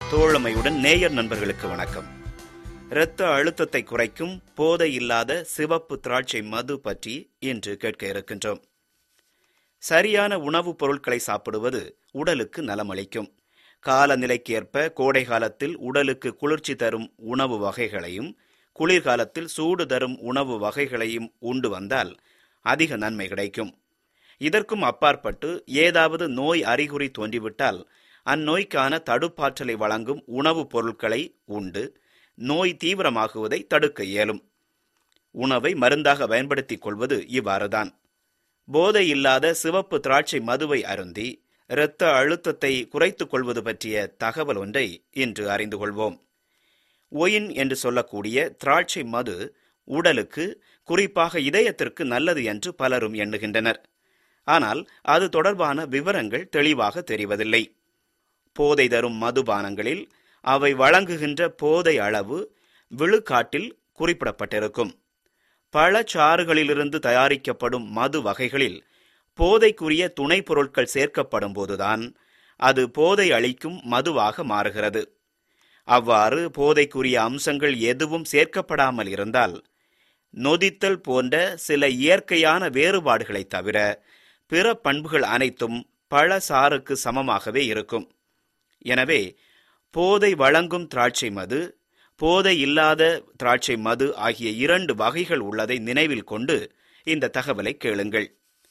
தோழமையுடன் நேயர் நண்பர்களுக்கு வணக்கம் இரத்த அழுத்தத்தை குறைக்கும் போதை இல்லாத சிவப்பு திராட்சை மது பற்றி இன்று கேட்க இருக்கின்றோம் சரியான உணவுப் பொருட்களை சாப்பிடுவது உடலுக்கு நலமளிக்கும் காலநிலைக்கேற்ப கோடை காலத்தில் உடலுக்கு குளிர்ச்சி தரும் உணவு வகைகளையும் குளிர்காலத்தில் சூடு தரும் உணவு வகைகளையும் உண்டு வந்தால் அதிக நன்மை கிடைக்கும் இதற்கும் அப்பாற்பட்டு ஏதாவது நோய் அறிகுறி தோன்றிவிட்டால் அந்நோய்க்கான தடுப்பாற்றலை வழங்கும் உணவுப் பொருட்களை உண்டு நோய் தீவிரமாகுவதை தடுக்க இயலும் உணவை மருந்தாக பயன்படுத்திக் கொள்வது இவ்வாறுதான் போதை இல்லாத சிவப்பு திராட்சை மதுவை அருந்தி இரத்த அழுத்தத்தை குறைத்துக் கொள்வது பற்றிய தகவல் ஒன்றை இன்று அறிந்து கொள்வோம் ஒயின் என்று சொல்லக்கூடிய திராட்சை மது உடலுக்கு குறிப்பாக இதயத்திற்கு நல்லது என்று பலரும் எண்ணுகின்றனர் ஆனால் அது தொடர்பான விவரங்கள் தெளிவாக தெரிவதில்லை போதை தரும் மதுபானங்களில் அவை வழங்குகின்ற போதை அளவு விழுக்காட்டில் குறிப்பிடப்பட்டிருக்கும் பழச்சாறுகளிலிருந்து தயாரிக்கப்படும் மது வகைகளில் போதைக்குரிய துணைப் பொருட்கள் சேர்க்கப்படும் போதுதான் அது போதை அளிக்கும் மதுவாக மாறுகிறது அவ்வாறு போதைக்குரிய அம்சங்கள் எதுவும் சேர்க்கப்படாமல் இருந்தால் நொதித்தல் போன்ற சில இயற்கையான வேறுபாடுகளைத் தவிர பிற பண்புகள் அனைத்தும் பழசாறுக்கு சமமாகவே இருக்கும் எனவே போதை வழங்கும் திராட்சை மது போதை இல்லாத திராட்சை மது ஆகிய இரண்டு வகைகள் உள்ளதை நினைவில் கொண்டு இந்த தகவலை கேளுங்கள்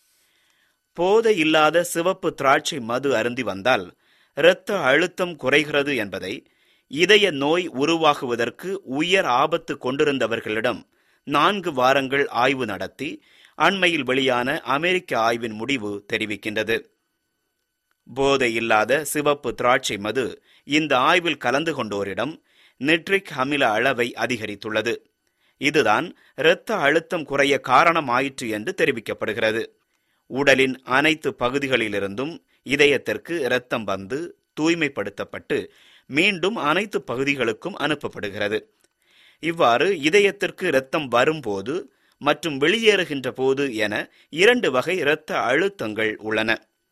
போதை இல்லாத சிவப்பு திராட்சை மது அருந்தி வந்தால் இரத்த அழுத்தம் குறைகிறது என்பதை இதய நோய் உருவாகுவதற்கு உயர் ஆபத்து கொண்டிருந்தவர்களிடம் நான்கு வாரங்கள் ஆய்வு நடத்தி அண்மையில் வெளியான அமெரிக்க ஆய்வின் முடிவு தெரிவிக்கின்றது போதை இல்லாத சிவப்பு திராட்சை மது இந்த ஆய்வில் கலந்து கொண்டோரிடம் நிட்ரிக் அமில அளவை அதிகரித்துள்ளது இதுதான் இரத்த அழுத்தம் குறைய காரணமாயிற்று என்று தெரிவிக்கப்படுகிறது உடலின் அனைத்து பகுதிகளிலிருந்தும் இதயத்திற்கு இரத்தம் வந்து தூய்மைப்படுத்தப்பட்டு மீண்டும் அனைத்து பகுதிகளுக்கும் அனுப்பப்படுகிறது இவ்வாறு இதயத்திற்கு இரத்தம் வரும்போது மற்றும் வெளியேறுகின்ற போது என இரண்டு வகை இரத்த அழுத்தங்கள் உள்ளன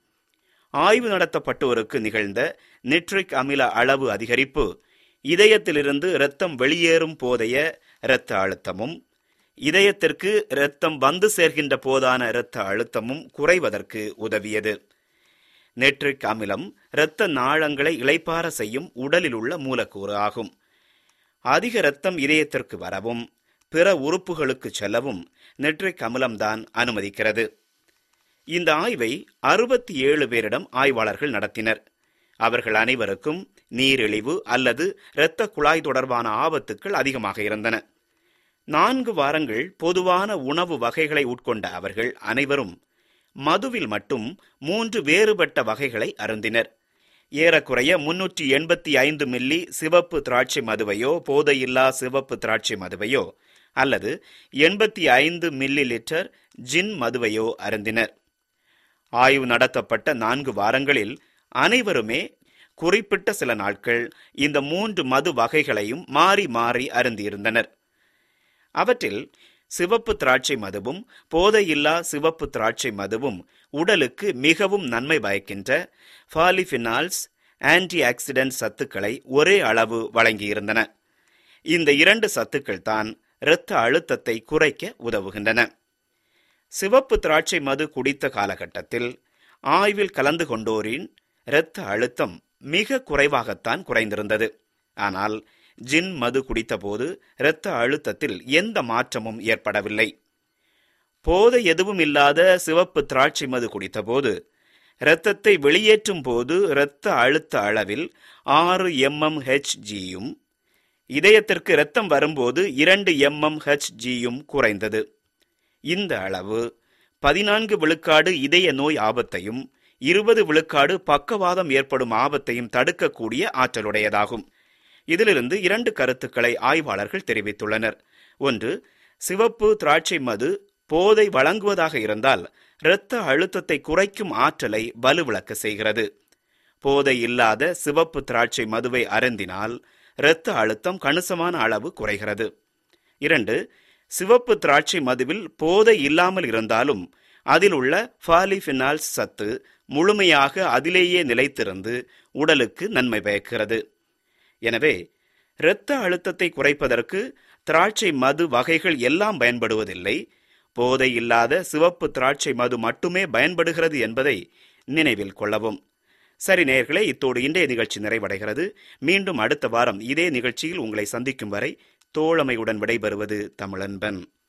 ஆய்வு நடத்தப்பட்டோருக்கு நிகழ்ந்த நிட்ரிக் அமில அளவு அதிகரிப்பு இதயத்திலிருந்து இரத்தம் வெளியேறும் போதைய இரத்த அழுத்தமும் இதயத்திற்கு இரத்தம் வந்து சேர்கின்ற போதான இரத்த அழுத்தமும் குறைவதற்கு உதவியது நெட்ரிக் அமிலம் இரத்த நாளங்களை இளைப்பார செய்யும் உடலில் உள்ள மூலக்கூறு ஆகும் அதிக இரத்தம் இதயத்திற்கு வரவும் பிற உறுப்புகளுக்கு செல்லவும் நெட்ரிக் அமிலம்தான் அனுமதிக்கிறது இந்த ஆய்வை அறுபத்தி ஏழு பேரிடம் ஆய்வாளர்கள் நடத்தினர் அவர்கள் அனைவருக்கும் நீரிழிவு அல்லது இரத்த குழாய் தொடர்பான ஆபத்துக்கள் அதிகமாக இருந்தன நான்கு வாரங்கள் பொதுவான உணவு வகைகளை உட்கொண்ட அவர்கள் அனைவரும் மதுவில் மட்டும் மூன்று வேறுபட்ட வகைகளை அருந்தினர் ஏறக்குறைய முன்னூற்றி எண்பத்தி ஐந்து மில்லி சிவப்பு திராட்சை மதுவையோ போதையில்லா சிவப்பு திராட்சை மதுவையோ அல்லது எண்பத்தி ஐந்து மில்லி லிட்டர் ஜின் மதுவையோ அருந்தினர் ஆய்வு நடத்தப்பட்ட நான்கு வாரங்களில் அனைவருமே குறிப்பிட்ட சில நாட்கள் இந்த மூன்று மது வகைகளையும் மாறி மாறி அருந்தியிருந்தனர் அவற்றில் சிவப்பு திராட்சை மதுவும் போதையில்லா சிவப்பு திராட்சை மதுவும் உடலுக்கு மிகவும் நன்மை பயக்கின்ற பாலிஃபினால்ஸ் ஆன்டி ஆக்சிடென்ட் சத்துக்களை ஒரே அளவு வழங்கியிருந்தன இந்த இரண்டு சத்துக்கள் தான் இரத்த அழுத்தத்தை குறைக்க உதவுகின்றன சிவப்பு திராட்சை மது குடித்த காலகட்டத்தில் ஆய்வில் கலந்து கொண்டோரின் இரத்த அழுத்தம் மிக குறைவாகத்தான் குறைந்திருந்தது ஆனால் ஜின் மது குடித்தபோது இரத்த அழுத்தத்தில் எந்த மாற்றமும் ஏற்படவில்லை போதை எதுவும் இல்லாத சிவப்பு திராட்சை மது குடித்தபோது இரத்தத்தை வெளியேற்றும் போது இரத்த அழுத்த அளவில் ஆறு எம்எம் ஹெச்ஜியும் இதயத்திற்கு இரத்தம் வரும்போது இரண்டு எம்எம் ஹெச்ஜியும் குறைந்தது இந்த அளவு பதினான்கு விழுக்காடு இதய நோய் ஆபத்தையும் இருபது விழுக்காடு பக்கவாதம் ஏற்படும் ஆபத்தையும் தடுக்கக்கூடிய ஆற்றலுடையதாகும் இதிலிருந்து இரண்டு கருத்துக்களை ஆய்வாளர்கள் தெரிவித்துள்ளனர் ஒன்று சிவப்பு திராட்சை மது போதை வழங்குவதாக இருந்தால் இரத்த அழுத்தத்தை குறைக்கும் ஆற்றலை வலுவிளக்க செய்கிறது போதை இல்லாத சிவப்பு திராட்சை மதுவை அருந்தினால் இரத்த அழுத்தம் கணிசமான அளவு குறைகிறது இரண்டு சிவப்பு திராட்சை மதுவில் போதை இல்லாமல் இருந்தாலும் அதில் உள்ள பாலிஃபினால்ஸ் சத்து முழுமையாக அதிலேயே நிலைத்திருந்து உடலுக்கு நன்மை பயக்கிறது எனவே இரத்த அழுத்தத்தை குறைப்பதற்கு திராட்சை மது வகைகள் எல்லாம் பயன்படுவதில்லை போதை இல்லாத சிவப்பு திராட்சை மது மட்டுமே பயன்படுகிறது என்பதை நினைவில் கொள்ளவும் சரி நேயர்களே இத்தோடு இன்றைய நிகழ்ச்சி நிறைவடைகிறது மீண்டும் அடுத்த வாரம் இதே நிகழ்ச்சியில் உங்களை சந்திக்கும் வரை தோழமையுடன் விடைபெறுவது தமிழன்பன்